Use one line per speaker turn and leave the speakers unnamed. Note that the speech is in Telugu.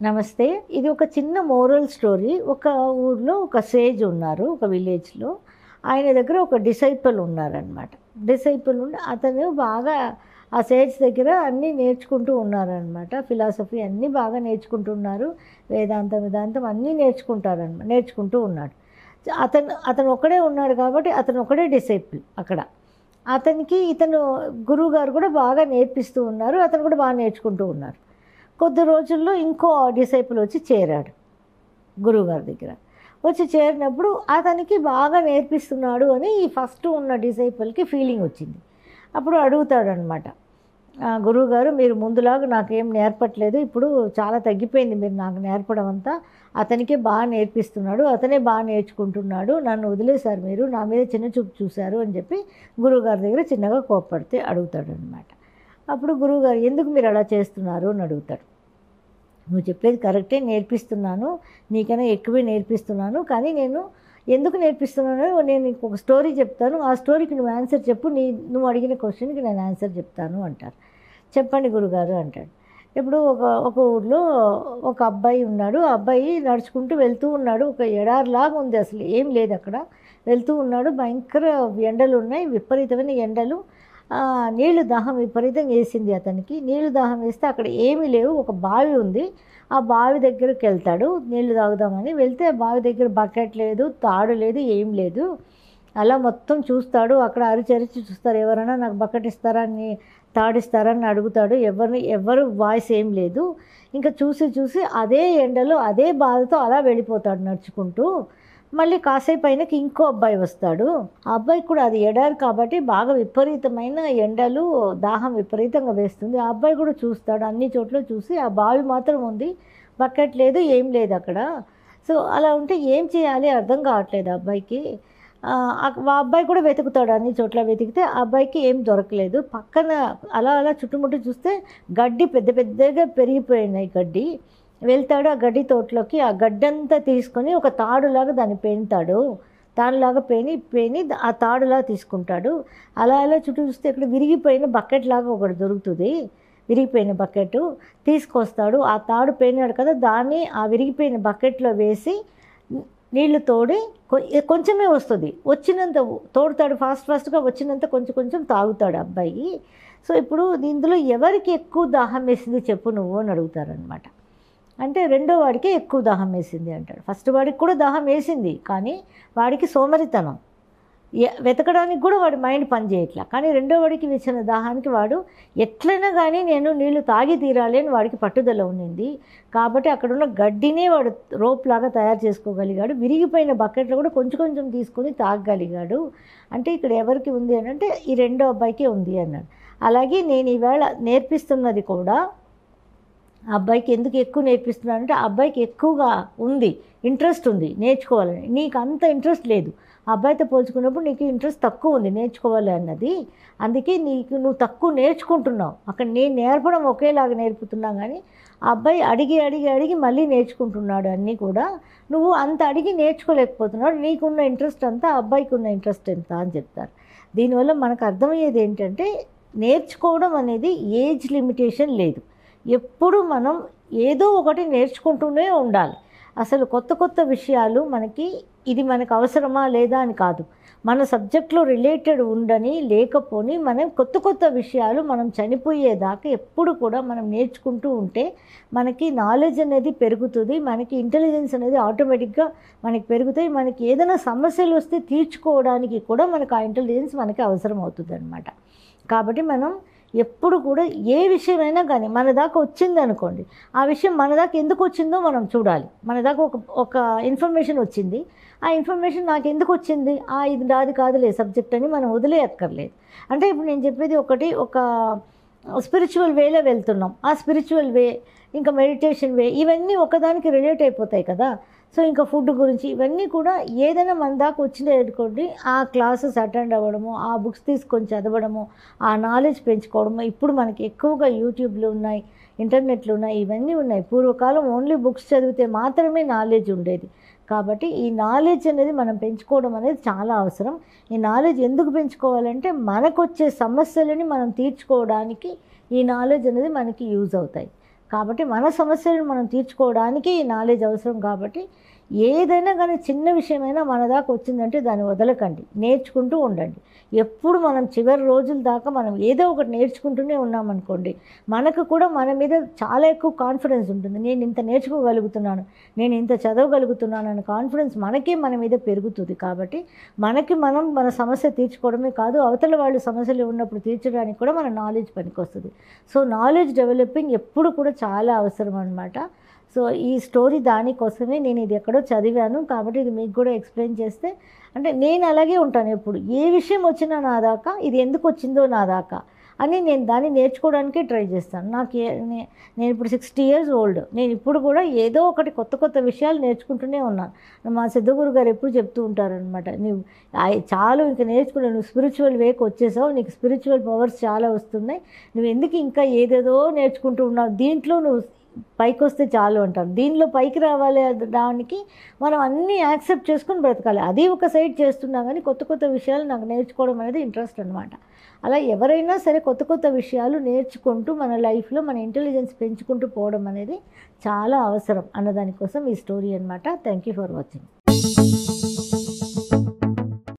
నమస్తే ఇది ఒక చిన్న మోరల్ స్టోరీ ఒక ఊర్లో ఒక సేజ్ ఉన్నారు ఒక విలేజ్లో ఆయన దగ్గర ఒక డిసైపుల్ ఉన్నారనమాట డిసైపుల్ ఉండి అతను బాగా ఆ సేజ్ దగ్గర అన్నీ నేర్చుకుంటూ ఉన్నారనమాట ఫిలాసఫీ అన్నీ బాగా నేర్చుకుంటున్నారు వేదాంతం వేదాంతం అన్నీ నేర్చుకుంటారనమాట నేర్చుకుంటూ ఉన్నాడు అతను అతను ఒక్కడే ఉన్నాడు కాబట్టి అతను ఒకడే డిసైపుల్ అక్కడ అతనికి ఇతను గురువు గారు కూడా బాగా నేర్పిస్తూ ఉన్నారు అతను కూడా బాగా నేర్చుకుంటూ ఉన్నారు కొద్ది రోజుల్లో ఇంకో డిసైపుల్ వచ్చి చేరాడు గురువుగారి దగ్గర వచ్చి చేరినప్పుడు అతనికి బాగా నేర్పిస్తున్నాడు అని ఈ ఫస్ట్ ఉన్న డిసైపుల్కి ఫీలింగ్ వచ్చింది అప్పుడు అడుగుతాడు అనమాట గురువుగారు మీరు ముందులాగా నాకేం నేర్పట్లేదు ఇప్పుడు చాలా తగ్గిపోయింది మీరు నాకు నేర్పడం అంతా అతనికే బాగా నేర్పిస్తున్నాడు అతనే బాగా నేర్చుకుంటున్నాడు నన్ను వదిలేశారు మీరు నా మీద చిన్న చూపు చూశారు అని చెప్పి గురువుగారి దగ్గర చిన్నగా కోప్పడితే అడుగుతాడు అనమాట అప్పుడు గురువుగారు ఎందుకు మీరు అలా చేస్తున్నారు అని అడుగుతాడు నువ్వు చెప్పేది కరెక్టే నేర్పిస్తున్నాను నీకైనా ఎక్కువే నేర్పిస్తున్నాను కానీ నేను ఎందుకు నేర్పిస్తున్నానో నేను నీకు ఒక స్టోరీ చెప్తాను ఆ స్టోరీకి నువ్వు ఆన్సర్ చెప్పు నీ నువ్వు అడిగిన క్వశ్చన్కి నేను ఆన్సర్ చెప్తాను అంటారు చెప్పండి గురుగారు అంటాడు ఇప్పుడు ఒక ఒక ఊర్లో ఒక అబ్బాయి ఉన్నాడు ఆ అబ్బాయి నడుచుకుంటూ వెళ్తూ ఉన్నాడు ఒక ఎడారిలాగా ఉంది అసలు ఏం లేదు అక్కడ వెళ్తూ ఉన్నాడు భయంకర ఎండలు ఉన్నాయి విపరీతమైన ఎండలు నీళ్లు దాహం విపరీతంగా వేసింది అతనికి నీళ్లు దాహం వేస్తే అక్కడ ఏమీ లేవు ఒక బావి ఉంది ఆ బావి దగ్గరికి వెళ్తాడు నీళ్లు తాగుదామని వెళ్తే ఆ బావి దగ్గర బకెట్ లేదు తాడు లేదు ఏం లేదు అలా మొత్తం చూస్తాడు అక్కడ అరిచరిచి చూస్తారు ఎవరైనా నాకు బకెట్ ఇస్తారా అని తాడిస్తారని అడుగుతాడు ఎవరిని ఎవరు వాయిస్ ఏం లేదు ఇంకా చూసి చూసి అదే ఎండలో అదే బాధతో అలా వెళ్ళిపోతాడు నడుచుకుంటూ మళ్ళీ కాసేపు అయినాక ఇంకో అబ్బాయి వస్తాడు ఆ అబ్బాయి కూడా అది ఎడారు కాబట్టి బాగా విపరీతమైన ఎండలు దాహం విపరీతంగా వేస్తుంది ఆ అబ్బాయి కూడా చూస్తాడు అన్ని చోట్ల చూసి ఆ బావి మాత్రం ఉంది బకెట్ లేదు ఏం లేదు అక్కడ సో అలా ఉంటే ఏం చేయాలి అర్థం కావట్లేదు ఆ అబ్బాయికి ఆ అబ్బాయి కూడా వెతుకుతాడు అన్ని చోట్ల వెతికితే ఆ అబ్బాయికి ఏం దొరకలేదు పక్కన అలా అలా చుట్టుముట్టు చూస్తే గడ్డి పెద్ద పెద్దగా పెరిగిపోయినాయి గడ్డి వెళ్తాడు ఆ గడ్డి తోటలోకి ఆ గడ్డంతా తీసుకొని ఒక తాడులాగా దాన్ని పేనుతాడు తాడులాగా పేని పేని ఆ తాడులా తీసుకుంటాడు అలా అలా చుట్టూ చూస్తే ఇక్కడ విరిగిపోయిన బకెట్ లాగా ఒకటి దొరుకుతుంది విరిగిపోయిన బకెట్ తీసుకొస్తాడు ఆ తాడు పేనాడు కదా దాన్ని ఆ విరిగిపోయిన బకెట్లో వేసి నీళ్లు తోడి కొంచెమే వస్తుంది వచ్చినంత తోడుతాడు ఫాస్ట్ ఫాస్ట్గా వచ్చినంత కొంచెం కొంచెం తాగుతాడు అబ్బాయి సో ఇప్పుడు ఇందులో ఎవరికి ఎక్కువ దాహం వేసింది చెప్పు నువ్వు అని అడుగుతారనమాట అంటే రెండో వాడికి ఎక్కువ దాహం వేసింది అంటాడు ఫస్ట్ వాడికి కూడా దాహం వేసింది కానీ వాడికి సోమరితనం వెతకడానికి కూడా వాడి మైండ్ పనిచేయట్లా కానీ రెండో వాడికి వేసిన దాహానికి వాడు ఎట్లయినా కానీ నేను నీళ్లు తాగి తీరాలి అని వాడికి పట్టుదల ఉండింది కాబట్టి అక్కడ ఉన్న గడ్డినే వాడు రోప్ లాగా తయారు చేసుకోగలిగాడు విరిగిపోయిన బకెట్లో కూడా కొంచెం కొంచెం తీసుకొని తాగగలిగాడు అంటే ఇక్కడ ఎవరికి ఉంది అని అంటే ఈ రెండో అబ్బాయికే ఉంది అన్నాడు అలాగే నేను ఈవేళ నేర్పిస్తున్నది కూడా ఆ అబ్బాయికి ఎందుకు ఎక్కువ నేర్పిస్తున్నానంటే ఆ అబ్బాయికి ఎక్కువగా ఉంది ఇంట్రెస్ట్ ఉంది నేర్చుకోవాలని నీకు అంత ఇంట్రెస్ట్ లేదు ఆ అబ్బాయితో పోల్చుకున్నప్పుడు నీకు ఇంట్రెస్ట్ తక్కువ ఉంది నేర్చుకోవాలి అన్నది అందుకే నీకు నువ్వు తక్కువ నేర్చుకుంటున్నావు అక్కడ నేను నేర్పడం ఒకేలాగా నేర్పుతున్నా కానీ ఆ అబ్బాయి అడిగి అడిగి అడిగి మళ్ళీ నేర్చుకుంటున్నాడు అన్నీ కూడా నువ్వు అంత అడిగి నేర్చుకోలేకపోతున్నాడు నీకున్న ఇంట్రెస్ట్ అంతా ఆ అబ్బాయికి ఉన్న ఇంట్రెస్ట్ ఎంత అని చెప్తారు దీనివల్ల మనకు అర్థమయ్యేది ఏంటంటే నేర్చుకోవడం అనేది ఏజ్ లిమిటేషన్ లేదు ఎప్పుడు మనం ఏదో ఒకటి నేర్చుకుంటూనే ఉండాలి అసలు కొత్త కొత్త విషయాలు మనకి ఇది మనకు అవసరమా లేదా అని కాదు మన సబ్జెక్ట్లో రిలేటెడ్ ఉండని లేకపోని మనం కొత్త కొత్త విషయాలు మనం చనిపోయేదాకా ఎప్పుడు కూడా మనం నేర్చుకుంటూ ఉంటే మనకి నాలెడ్జ్ అనేది పెరుగుతుంది మనకి ఇంటెలిజెన్స్ అనేది ఆటోమేటిక్గా మనకి పెరుగుతాయి మనకి ఏదైనా సమస్యలు వస్తే తీర్చుకోవడానికి కూడా మనకు ఆ ఇంటెలిజెన్స్ మనకి అవసరం అవుతుంది అనమాట కాబట్టి మనం ఎప్పుడు కూడా ఏ విషయమైనా కానీ మన దాకా వచ్చింది అనుకోండి ఆ విషయం మన దాకా ఎందుకు వచ్చిందో మనం చూడాలి మన దాకా ఒక ఒక ఇన్ఫర్మేషన్ వచ్చింది ఆ ఇన్ఫర్మేషన్ నాకు ఎందుకు వచ్చింది ఆ ఇది నాది కాదులే సబ్జెక్ట్ అని మనం వదిలేయక్కర్లేదు అంటే ఇప్పుడు నేను చెప్పేది ఒకటి ఒక స్పిరిచువల్ వేలో వెళ్తున్నాం ఆ స్పిరిచువల్ వే ఇంకా మెడిటేషన్ వే ఇవన్నీ ఒకదానికి రిలేట్ అయిపోతాయి కదా సో ఇంకా ఫుడ్ గురించి ఇవన్నీ కూడా ఏదైనా మన దాకా వచ్చింది అనుకోండి ఆ క్లాసెస్ అటెండ్ అవ్వడము ఆ బుక్స్ తీసుకొని చదవడము ఆ నాలెడ్జ్ పెంచుకోవడము ఇప్పుడు మనకి ఎక్కువగా యూట్యూబ్లు ఉన్నాయి ఇంటర్నెట్లు ఉన్నాయి ఇవన్నీ ఉన్నాయి పూర్వకాలం ఓన్లీ బుక్స్ చదివితే మాత్రమే నాలెడ్జ్ ఉండేది కాబట్టి ఈ నాలెడ్జ్ అనేది మనం పెంచుకోవడం అనేది చాలా అవసరం ఈ నాలెడ్జ్ ఎందుకు పెంచుకోవాలంటే మనకు వచ్చే సమస్యలని మనం తీర్చుకోవడానికి ఈ నాలెడ్జ్ అనేది మనకి యూజ్ అవుతాయి కాబట్టి మన సమస్యలను మనం తీర్చుకోవడానికి ఈ నాలెడ్జ్ అవసరం కాబట్టి ఏదైనా కానీ చిన్న విషయమైనా మన దాకా వచ్చిందంటే దాన్ని వదలకండి నేర్చుకుంటూ ఉండండి ఎప్పుడు మనం చివరి రోజుల దాకా మనం ఏదో ఒకటి నేర్చుకుంటూనే ఉన్నామనుకోండి మనకు కూడా మన మీద చాలా ఎక్కువ కాన్ఫిడెన్స్ ఉంటుంది నేను ఇంత నేర్చుకోగలుగుతున్నాను నేను ఇంత చదవగలుగుతున్నాను అనే కాన్ఫిడెన్స్ మనకే మన మీద పెరుగుతుంది కాబట్టి మనకి మనం మన సమస్య తీర్చుకోవడమే కాదు అవతల వాళ్ళు సమస్యలు ఉన్నప్పుడు తీర్చడానికి కూడా మన నాలెడ్జ్ పనికొస్తుంది సో నాలెడ్జ్ డెవలపింగ్ ఎప్పుడు కూడా చాలా అవసరం అనమాట సో ఈ స్టోరీ దానికోసమే నేను ఇది ఎక్కడో చదివాను కాబట్టి ఇది మీకు కూడా ఎక్స్ప్లెయిన్ చేస్తే అంటే నేను అలాగే ఉంటాను ఎప్పుడు ఏ విషయం వచ్చినా నా దాకా ఇది ఎందుకు వచ్చిందో నా దాకా అని నేను దాన్ని నేర్చుకోవడానికే ట్రై చేస్తాను నాకు ఏ- నే- నేను ఇప్పుడు సిక్స్టీ ఇయర్స్ ఓల్డ్ నేను ఇప్పుడు కూడా ఏదో ఒకటి కొత్త కొత్త విషయాలు నేర్చుకుంటూనే ఉన్నాను మా సిద్ధగురు గారు ఎప్పుడు చెప్తూ ఉంటారనమాట నువ్వు ఆయ- చాలు ఇంకా నేర్చుకున్నావు నువ్వు స్పిరిచువల్ వేకి వచ్చేసావు నీకు స్పిరిచువల్ పవర్స్ చాలా వస్తున్నాయి నువ్వు ఎందుకు ఇంకా ఏదేదో నేర్చుకుంటూ ఉన్నావు దీంట్లో నువ్వు పైకి వస్తే చాలు అంటారు దీనిలో పైకి రావాలి దానికి మనం అన్నీ యాక్సెప్ట్ చేసుకుని బ్రతకాలి అది ఒక సైడ్ చేస్తున్నా కానీ కొత్త కొత్త విషయాలు నాకు నేర్చుకోవడం అనేది ఇంట్రెస్ట్ అనమాట అలా ఎవరైనా సరే కొత్త కొత్త విషయాలు నేర్చుకుంటూ మన లైఫ్లో మన ఇంటెలిజెన్స్ పెంచుకుంటూ పోవడం అనేది చాలా అవసరం అన్నదానికోసం ఈ స్టోరీ అనమాట థ్యాంక్ యూ ఫర్ వాచింగ్